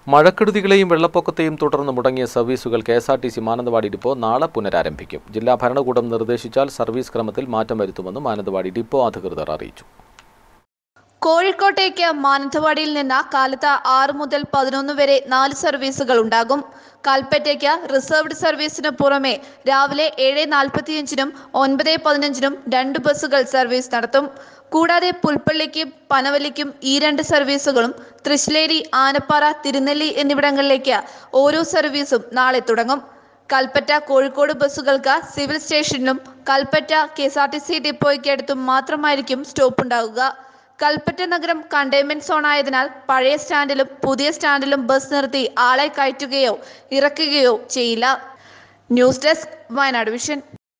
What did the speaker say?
മഴക്കെടുതികളെയും വെള്ളപ്പൊക്കത്തെയും തുടർന്ന് മുടങ്ങിയ സർവീസുകൾ K S R T C Mananthavady depot നാളെ പുനരാരംഭിക്കും ജില്ലാ ഭരണകൂടം നിർദ്ദേശിച്ചാൽ സർവീസ് ക്രമത്തിൽ മാറ്റം വരുത്തുമെന്ന് മാനന്തവാടി ഡിപ്പോ അധികൃതർ അറിയിച്ചു കോഴിക്കോട്ടേക്ക് മാനന്തവാടിയിൽ നിന്ന് കാലത്ത് ആറ് മുതൽ പതിനൊന്ന് വരെ നാല് സർവീസുകൾ ഉണ്ടാകും കൽപ്പറ്റയ്ക്ക് റിസർവ്ഡ് സർവീസിന് പുറമെ രാവിലെ ഏഴ് നാൽപ്പത്തിയഞ്ചിനും ഒൻപത് പതിനഞ്ചിനും രണ്ട് ബസ്സുകൾ സർവീസ് നടത്തും കൂടാതെ പുൽപ്പള്ളിക്കും പനവല്ലിക്കും ഈ രണ്ട് സർവീസുകളും തൃശ്ശിലേരി ആനപ്പാറ തിരുനെല്ലി എന്നിവിടങ്ങളിലേക്ക് ഓരോ സർവീസും നാളെ തുടങ്ങും കൽപ്പറ്റ കോഴിക്കോട് ബസ്സുകൾക്ക് സിവിൽ സ്റ്റേഷനിലും Kalpetta K S R T C ഡിപ്പോയ്ക്ക് അടുത്തും മാത്രമായിരിക്കും സ്റ്റോപ്പ് ഉണ്ടാകുക കൽപ്പറ്റ നഗരം കണ്ടെയ്ൻമെന്റ് സോൺ ആയതിനാൽ പഴയ സ്റ്റാൻഡിലും പുതിയ സ്റ്റാൻഡിലും ബസ് നിർത്തി ആളെ കയറ്റുകയോ ഇറക്കുകയോ ചെയ്യില്ല ന്യൂസ് ഡെസ്ക് വയനാട് വിഷൻ